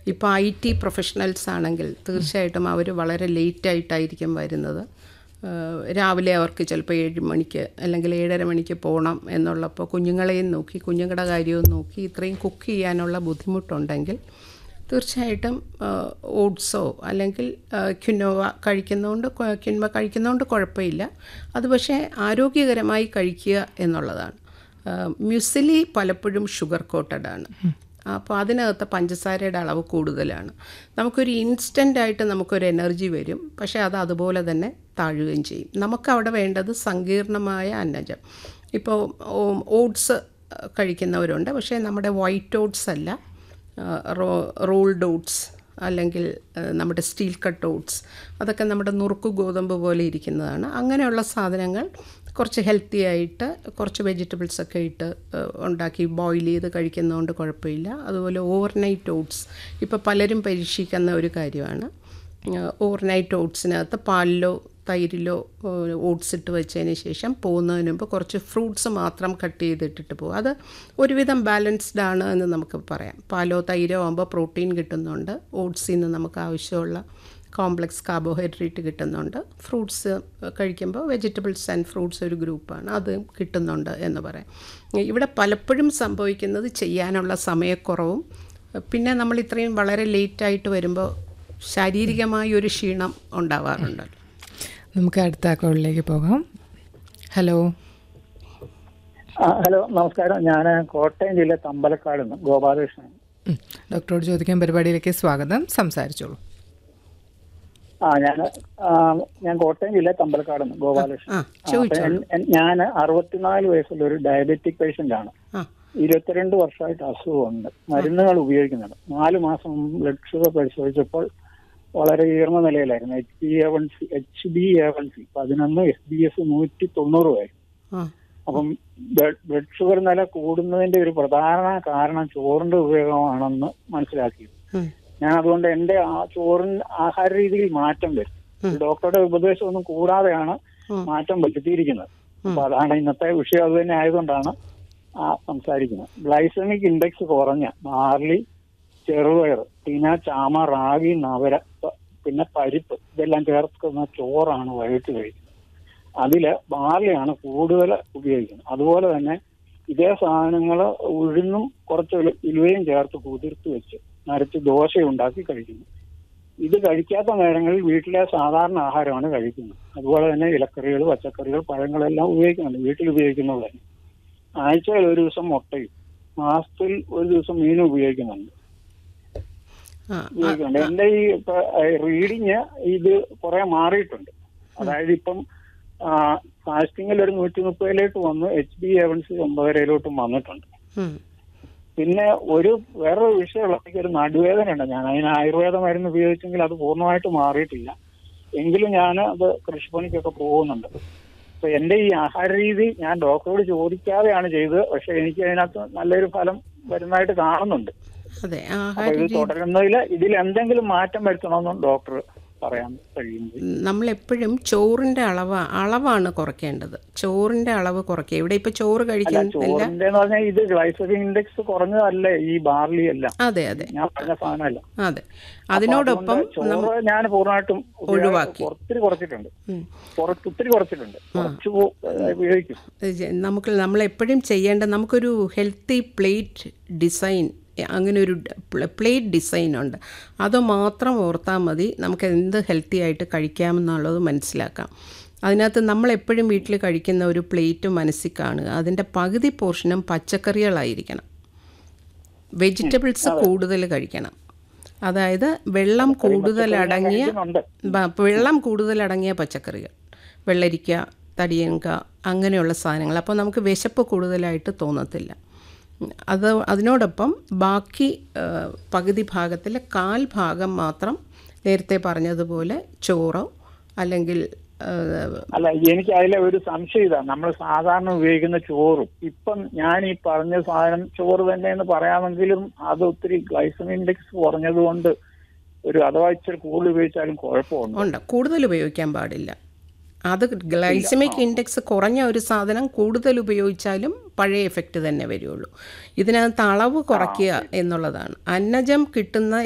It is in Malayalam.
ഇപ്പോൾ ഐ ടി പ്രൊഫഷണൽസ് ആണെങ്കിൽ തീർച്ചയായിട്ടും അവർ വളരെ ലേറ്റായിട്ടായിരിക്കും വരുന്നത് ഏഹ് രാവിലെ അവർക്ക് ചിലപ്പോൾ ഏഴ് മണിക്ക് അല്ലെങ്കിൽ ഏഴര മണിക്ക് പോകണം എന്നുള്ളപ്പോൾ കുഞ്ഞുങ്ങളെയും നോക്കി കുഞ്ഞുങ്ങളുടെ കാര്യവും നോക്കി ഇത്രയും കുക്ക് ചെയ്യാനുള്ള ബുദ്ധിമുട്ടുണ്ടെങ്കിൽ തീർച്ചയായിട്ടും ഓട്സോ അല്ലെങ്കിൽ ക്യുനോവ കഴിക്കുന്നതുകൊണ്ട് കൊ- ക്യുൻവ കഴിക്കുന്നതുകൊണ്ട് കുഴപ്പമില്ല അത് പക്ഷേ ആരോഗ്യകരമായി കഴിക്കുക എന്നുള്ളതാണ് മ്യുസിലി പലപ്പോഴും ഷുഗർ കോട്ടഡ് ആണ് അപ്പോൾ അതിനകത്ത് പഞ്ചസാരയുടെ അളവ് കൂടുതലാണ് നമുക്കൊരു ഇൻസ്റ്റൻ്റ് ആയിട്ട് നമുക്കൊരു എനർജി വരും പക്ഷേ അത് അതുപോലെ തന്നെ താഴുകയും ചെയ്യും നമുക്കവിടെ വേണ്ടത് സങ്കീർണമായ അന്നജം ഇപ്പോൾ ഓട്സ് കഴിക്കുന്നവരുണ്ട് പക്ഷേ നമ്മുടെ വൈറ്റ് ഓട്സ് അല്ല റോ റോൾഡ് ഓട്സ് അല്ലെങ്കിൽ ആ, നമ്മുടെ സ്റ്റീൽ കട്ട് ഓട്സ് അതൊക്കെ നമ്മുടെ നുറുക്ക് ഗോതമ്പ് പോലെ ഇരിക്കുന്നതാണ് അങ്ങനെയുള്ള സാധനങ്ങൾ കുറച്ച് ഹെൽത്തി ആയിട്ട് കുറച്ച് വെജിറ്റബിൾസ് ഒക്കെ ഇട്ട് ആ, ഉണ്ടാക്കി ബോയിൽ ചെയ്ത് കഴിക്കുന്നതുകൊണ്ട് കുഴപ്പമില്ല അതുപോലെ ഓവർനൈറ്റ് ഓട്സ് ഇപ്പോൾ പലരും പരീക്ഷിക്കുന്ന ഒരു കാര്യമാണ് ഓവർനൈറ്റ് ഓട്സിനകത്ത് പാലിലോ തൈരിലോ ഓട്സ് ഇട്ട് വെച്ചതിന് ശേഷം പോകുന്നതിന് മുമ്പ് കുറച്ച് ഫ്രൂട്ട്സ് മാത്രം കട്ട് ചെയ്തിട്ടിട്ട് പോകും അത് ഒരുവിധം ബാലൻസ്ഡ് ആണ് എന്ന് നമുക്ക് പറയാം പാലോ തൈരോ ആകുമ്പോൾ പ്രോട്ടീൻ കിട്ടുന്നുണ്ട് ഓട്സിൽ നിന്ന് നമുക്ക് ആവശ്യമുള്ള കോംപ്ലക്സ് കാർബോഹൈഡ്രേറ്റ് കിട്ടുന്നുണ്ട് ഫ്രൂട്ട്സ് കഴിക്കുമ്പോൾ വെജിറ്റബിൾസ് ആൻഡ് ഫ്രൂട്ട്സ് ഒരു ഗ്രൂപ്പാണ് അത് കിട്ടുന്നുണ്ട് എന്ന് പറയാം ഇവിടെ പലപ്പോഴും സംഭവിക്കുന്നത് ചെയ്യാനുള്ള സമയക്കുറവും പിന്നെ നമ്മൾ ഇത്രയും വളരെ ലേറ്റായിട്ട് വരുമ്പോൾ ശാരീരികമായ ഒരു ക്ഷീണം ഉണ്ടാവാറുണ്ടല്ലോ നമുക്ക് അടുത്ത കോളിലേക്ക് പോകാം ഹലോ ആ, ഹലോ നമസ്കാരം ഞാൻ കോട്ടയം ജില്ല തമ്പലക്കാട് നിന്ന് ഗോപാലകൃഷ്ണൻ ഉം. ഡോക്ടറോട് ചോദിക്കാൻ പരിപാടിയിലേക്ക് സ്വാഗതം സംസാരിച്ചോളൂ ആ ഞാൻ ഞാൻ കോട്ടയം ജില്ല തമ്പലക്കാട് നിന്ന് ഗോപാലകൃഷ്ണൻ ആ, ആ, അപ്പൊ എൻ- എൻ- ഞാൻ അറുപത്തിനാല് വയസ്സുള്ള ഒരു ഡയബറ്റിക് പേഷ്യന്റ് ആണ് ആ ഇരുപത്തിരണ്ട് വർഷമായിട്ട് അസുഖമുണ്ട് മരുന്നുകൾ ഉപയോഗിക്കുന്നുണ്ട് നാല് മാസം ബ്ലഡ് ഷുഗർ പരിശോധിച്ചപ്പോൾ വളരെ ഉയർന്ന നിലയിലായിരുന്നു H B A one C H B A one C പതിനൊന്ന് എസ് ബി എസ് നൂറ്റി തൊണ്ണൂറുമായിരുന്നു ആ അപ്പം ബ്ലഡ് ബ്ലഡ് ഷുഗർ നില കൂടുന്നതിന്റെ ഒരു പ്രധാന കാരണം ചോറിന്റെ ഉപയോഗമാണെന്ന് മനസ്സിലാക്കി ഉം. ഞാൻ അതുകൊണ്ട് എന്റെ ആ ചോറിന് ആഹാര രീതിയിൽ മാറ്റം വരും ഡോക്ടറുടെ ഉപദേശമൊന്നും കൂടാതെയാണ് ഉം. മാറ്റം വരുത്തിയിരിക്കുന്നത് അപ്പൊ അതാണ് ഇന്നത്തെ വിഷയം അത് തന്നെ ആയതുകൊണ്ടാണ് ആ സംസാരിക്കുന്നത് ഗ്ലൈസമിക് ഇൻഡെക്സ് കുറഞ്ഞ ബാർലി ചെറുപയർ തിന ചാമ റാഗി നവര പ- പിന്നെ പരിപ്പ് ഇതെല്ലാം ചേർക്കുന്ന ചോറാണ് വൈകിട്ട് കഴിക്കുന്നത് അതില് ബാർലിയാണ് കൂടുതൽ ഉപയോഗിക്കുന്നത് അതുപോലെ തന്നെ ഇതേ സാധനങ്ങൾ ഉഴുന്നും കുറച്ച് ഉലു- ഉലുവയും ചേർത്ത് കുതിർത്ത് വെച്ച് നരച്ച് ദോശ ഉണ്ടാക്കി കഴിക്കുന്നു ഇത് കഴിക്കാത്ത നേരങ്ങളിൽ വീട്ടിലെ സാധാരണ ആഹാരമാണ് കഴിക്കുന്നത് അതുപോലെ തന്നെ ഇലക്കറികൾ പച്ചക്കറികൾ പഴങ്ങളെല്ലാം ഉപയോഗിക്കുന്നുണ്ട് വീട്ടിൽ ഉപയോഗിക്കുന്നത് തന്നെ ആഴ്ചയിൽ ഒരു ദിവസം മുട്ടയും മാസത്തിൽ ഒരു ദിവസം മീനും ഉപയോഗിക്കുന്നുണ്ട് ആ ഉപയോഗിക്കുന്നുണ്ട് എന്റെ ഈ റീഡിങ് ഇത് കുറെ മാറിയിട്ടുണ്ട് അതായത് ഇപ്പം ഫാസ്റ്റിംഗിൽ ഒരു നൂറ്റി മുപ്പതിലേക്ക് വന്ന് എച്ച് ബി എവൻസി ഒമ്പതരയിലോട്ടും വന്നിട്ടുണ്ട് ഉം. പിന്നെ ഒരു വേറൊരു വിഷയമുള്ള എനിക്ക് ഒരു നടുവേദന ഉണ്ട് ഞാൻ അതിന് ആയുർവേദ മരുന്ന് ഉപയോഗിച്ചെങ്കിൽ അത് പൂർണ്ണമായിട്ട് മാറിയിട്ടില്ല എങ്കിലും ഞാൻ അത് കൃഷിപ്പണിക്കൊക്കെ പോകുന്നുണ്ട് അപ്പൊ എന്റെ ഈ ആഹാര രീതി ഞാൻ ഡോക്ടറോട് ചോദിക്കാതെയാണ് ചെയ്തത് പക്ഷെ എനിക്ക് അതിനകത്ത് നല്ലൊരു ഫലം വരുന്നതായിട്ട് കാണുന്നുണ്ട് അതെ അപ്പൊ ആഹാര ഇത് രീതി തുടരുന്നതിൽ ഇതിൽ എന്തെങ്കിലും മാറ്റം വരുത്തണമെന്നും ഡോക്ടർ പറയാൻ കഴിയുന്നത് നമ്മളെപ്പോഴും ചോറിൻ്റെ അളവ് അളവാണ് കുറയ്ക്കേണ്ടത് ചോറിൻ്റെ അളവ് കുറയ്ക്കുക ഇവിടെ ഇപ്പോൾ ചോറ് അല്ല കഴിക്കുന്നില്ല ചോറിന്റെ എന്ന് പറഞ്ഞാൽ ഇത് ഗ്ലൈസമിക് ഇൻഡെക്സ് കുറഞ്ഞതല്ലേ ഈ ബാർലി എല്ലാം അതെ അതെ ഞാൻ പറഞ്ഞ സാധനമല്ല അതെ അതിനോടൊപ്പം അതുകൊണ്ട് ചോറ് ഞാൻ പൂർണ്ണമായിട്ടും ഉപയോഗ- ഒഴിവാക്കി. ഒത്തിരി കുറച്ചിട്ടുണ്ട് ഉം. കുറച്ച് ഒത്തിരി കുറച്ചിട്ടുണ്ട് കുറച്ച് പോ- ഏഹ് ഉപയോഗിക്കും ഇത് നമുക്ക് നമ്മളെപ്പോഴും ചെയ്യേണ്ട നമുക്കൊരു ഹെൽത്തി പ്ലേറ്റ് ഡിസൈൻ അങ്ങനെ ഒരു പ്ലേറ്റ് ഡിസൈൻ ഉണ്ട് അത് മാത്രം ഓർത്താൽ മതി നമുക്ക് എന്ത് ഹെൽത്തി ആയിട്ട് കഴിക്കാമെന്നുള്ളത് മനസ്സിലാക്കാം അതിനകത്ത് നമ്മളെപ്പോഴും വീട്ടിൽ കഴിക്കുന്ന ഒരു പ്ലേറ്റ് മനസ്സിൽ കാണുക അതിൻ്റെ പകുതി പോർഷനും പച്ചക്കറികളായിരിക്കണം വെജിറ്റബിൾസ് കൂടുതൽ കഴിക്കണം അതായത് വെള്ളം കൂടുതൽ അടങ്ങിയ കഴിക്കുന്നുണ്ട്. ബ- വെള്ളം കൂടുതൽ അടങ്ങിയ പച്ചക്കറികൾ വെള്ളരിക്ക തടിയങ്ക അങ്ങനെയുള്ള സാധനങ്ങൾ അപ്പോൾ നമുക്ക് വിശപ്പ് കൂടുതലായിട്ട് തോന്നത്തില്ല ഉം, അത് അതിനോടൊപ്പം ബാക്കി ആ, പകുതി ഭാഗത്തിൽ കാൽ ഭാഗം മാത്രം നേരത്തെ പറഞ്ഞതുപോലെ ചോറോ അല്ലെങ്കിൽ ആ, അല്ല എനിക്ക് അതിലെ ഒരു സംശയം ഇതാ നമ്മൾ സാധാരണ ഉപയോഗിക്കുന്ന ചോറും ഇപ്പം ഞാൻ ഈ പറഞ്ഞ സാധനം ചോറ് തന്നെ എന്ന് പറയാമെങ്കിലും അത് ഒത്തിരി ഗ്ലൈസമിക് ഇൻഡെക്സ് കുറഞ്ഞതുകൊണ്ട് ഒരു അഥവാ ഇച്ചിരി കൂടുതൽ ഉപയോഗിച്ചാലും കുഴപ്പമുണ്ട് ഉണ്ട് കൂടുതൽ ഉപയോഗിക്കാൻ പാടില്ല അത് ഗ്ലൈസമിക് ഇൻഡെക്സ് കുറഞ്ഞ ഒരു സാധനം കൂടുതൽ ഉപയോഗിച്ചാലും പഴയ എഫക്റ്റ് തന്നെ വരുള്ളൂ ഇതിനകത്ത് അളവ് കുറയ്ക്കുക എന്നുള്ളതാണ് അന്നജം കിട്ടുന്ന